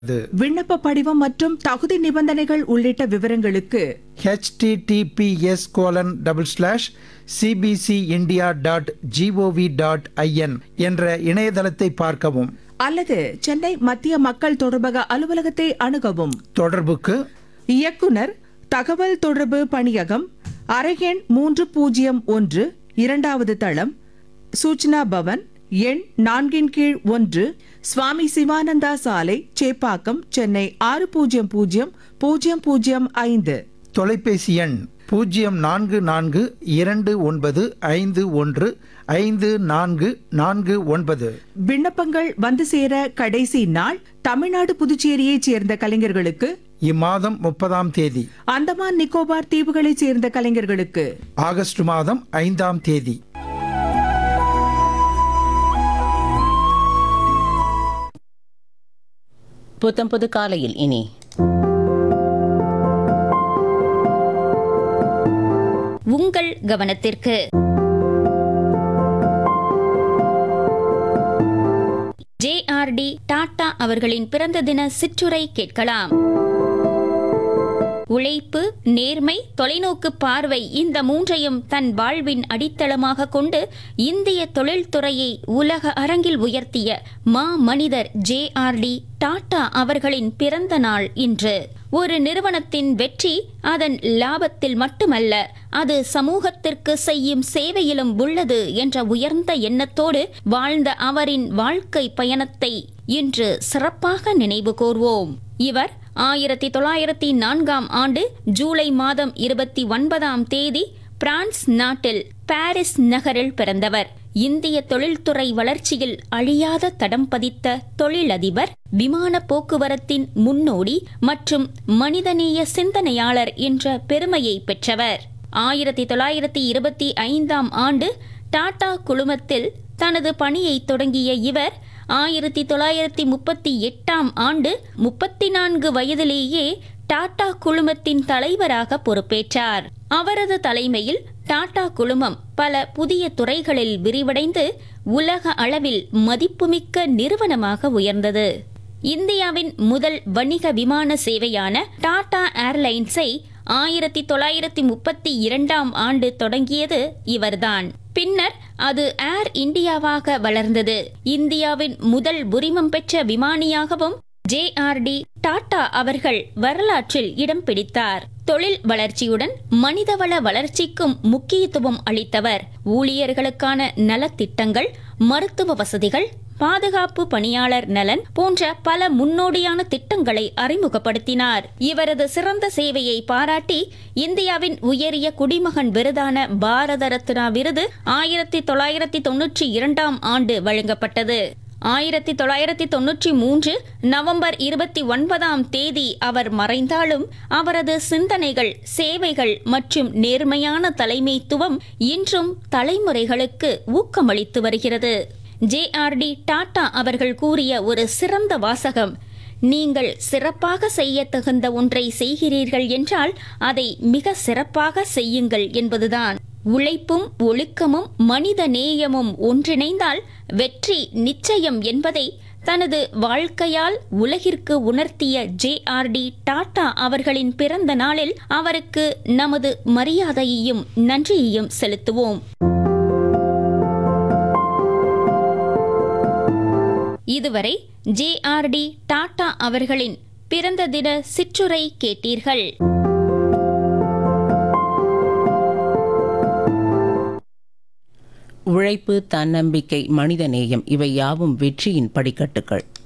இது விண்ணப்ப படிவம் மற்றும் தகுதி நிபந்தனைகள் உள்ளிட்ட விவரங்களுக்கு https colon double slash CBC India dot GOV dot IN என்ற இணையதளத்தை பார்க்கவும் அல்லது சென்னை மத்திய மக்கள் தொடர்பக அலுவலகத்தை அணுகவும் தொடர்புக்கு இயக்குனர் தகவல் தொடர்பு பணியகம் அறையெண் மூன்று பூஜ்ஜியம் ஒன்று இரண்டாவது தளம் சூச்சனா பவன் எண் நான்கின் கீழ் ஒன்று சுவாமி சிவானந்தா சாலை சேப்பாக்கம் சென்னை ஆறு பூஜ்ஜியம் பூஜ்ஜியம் பூஜ்ஜியம் பூஜ்ஜியம் ஐந்து தொலைபேசி எண் பூஜ்ஜியம் நான்கு நான்கு இரண்டு ஒன்பது ஐந்து ஒன்று ஐந்து நான்கு நான்கு ஒன்பது விண்ணப்பங்கள் வந்து சேர கடைசி நாள் தமிழ்நாடு புதுச்சேரியைச் சேர்ந்த கலைஞர்களுக்கு இம்மாதம் முப்பதாம் தேதி அந்தமான் நிக்கோபார் தீவுகளைச் சேர்ந்த கலைஞர்களுக்கு ஆகஸ்ட் மாதம் ஐந்தாம் தேதி புத்தம் புது காலையில் இனி உங்கள் கவனத்திற்கு ஜேஆர்டி டாடா அவர்களின் பிறந்த தின சிற்றுரை கேட்கலாம் உழைப்பு நேர்மை தொலைநோக்கு பார்வை இந்த மூன்றையும் தன் வாழ்வின் அடித்தளமாக கொண்டு இந்திய தொழில்துறையை உலக அரங்கில் உயர்த்திய மா மனிதர் ஜே ஆர் டி டாடா அவர்களின் பிறந்த நாள் இன்று ஒரு நிறுவனத்தின் வெற்றி அதன் லாபத்தில் மட்டுமல்ல அது சமூகத்திற்கு செய்யும் சேவையிலும் உள்ளது என்ற உயர்ந்த எண்ணத்தோடு வாழ்ந்த அவரின் வாழ்க்கை பயணத்தை இன்று சிறப்பாக நினைவு கூர்வோம் இவர் ஆயிரத்தி தொள்ளாயிரத்தி நான்காம் ஆண்டு ஜூலை மாதம் இருபத்தி ஒன்பதாம் தேதி பிரான்ஸ் நாட்டில் பாரிஸ் நகரில் பிறந்தவர் இந்திய தொழில்துறை வளர்ச்சியில் அழியாத தடம் பதித்த தொழிலதிபர் விமான போக்குவரத்தின் முன்னோடி மற்றும் மனிதநேய சிந்தனையாளர் என்ற பெருமையை பெற்றவர் ஆயிரத்தி தொள்ளாயிரத்தி இருபத்தி ஐந்தாம் ஆண்டு டாடா குழுமத்தில் தனது பணியை தொடங்கிய இவர் ஆயிரத்தி தொள்ளாயிரத்தி முப்பத்தி எட்டாம் ஆண்டு முப்பத்தி நான்கு வயதிலேயே டாடா குழுமத்தின் தலைவராக பொறுப்பேற்றார் அவரது தலைமையில் டாடா குழுமம் பல புதிய துறைகளில் விரிவடைந்து உலக அளவில் மதிப்புமிக்க நிறுவனமாக உயர்ந்தது இந்தியாவின் முதல் வணிக விமான சேவையான டாடா ஏர்லைன்ஸை ஆயிரத்தி தொள்ளாயிரத்தி முப்பத்தி இரண்டாம் ஆண்டு தொடங்கியது இவர்தான் பின்னர் அது ஏர் இந்தியாவாக வளர்ந்தது இந்தியாவின் முதல் உரிமம் பெற்ற விமானியாகவும் ஜேஆர்டி டாடா அவர்கள் வரலாற்றில் இடம் பிடித்தார் தொழில் வளர்ச்சியுடன் மனிதவள வளர்ச்சிக்கும் முக்கியத்துவம் அளித்தவர் ஊழியர்களுக்கான நலத்திட்டங்கள் மருத்துவ வசதிகள் பாதுகாப்பு பணியாளர் நலன் போன்ற பல முன்னோடியான திட்டங்களை அறிமுகப்படுத்தினார் இவரது சிறந்த சேவையை பாராட்டி இந்தியாவின் உயரிய குடிமகன் விருதான பாரத ரத்னா விருது ஆயிரத்தி தொள்ளாயிரத்தி தொன்னூற்றி இரண்டாம் ஆண்டு வழங்கப்பட்டது ஆயிரத்தி தொள்ளாயிரத்தி தொன்னூற்றி மூன்று நவம்பர் இருபத்தி ஒன்பதாம் தேதி அவர் மறைந்தாலும் அவரது சிந்தனைகள் சேவைகள் மற்றும் நேர்மையான தலைமைத்துவம் இன்றும் தலைமுறைகளுக்கு ஊக்கமளித்து வருகிறது ஜேஆர்டி டாடா அவர்கள் கூறிய ஒரு சிறந்த வாசகம் நீங்கள் சிறப்பாக செய்ய தகுந்த ஒன்றை செய்கிறீர்கள் என்றால் அதை மிக சிறப்பாக செய்யுங்கள் என்பதுதான் உழைப்பும் ஒழுக்கமும் மனித நேயமும் ஒன்றிணைந்தால் வெற்றி நிச்சயம் என்பதை தனது வாழ்க்கையால் உலகிற்கு உணர்த்திய ஜே ஆர் டி டாடா அவர்களின் பிறந்த நாளில் அவருக்கு நமது மரியாதையையும் நன்றியையும் செலுத்துவோம் இதுவரை ஜே ஆர் டி டாடா அவர்களின் பிறந்த தின சிற்றுரை கேட்டீர்கள் உழைப்பு தன்னம்பிக்கை மனிதநேயம் இவை யாவும் வெற்றியின் படிக்கட்டுகள்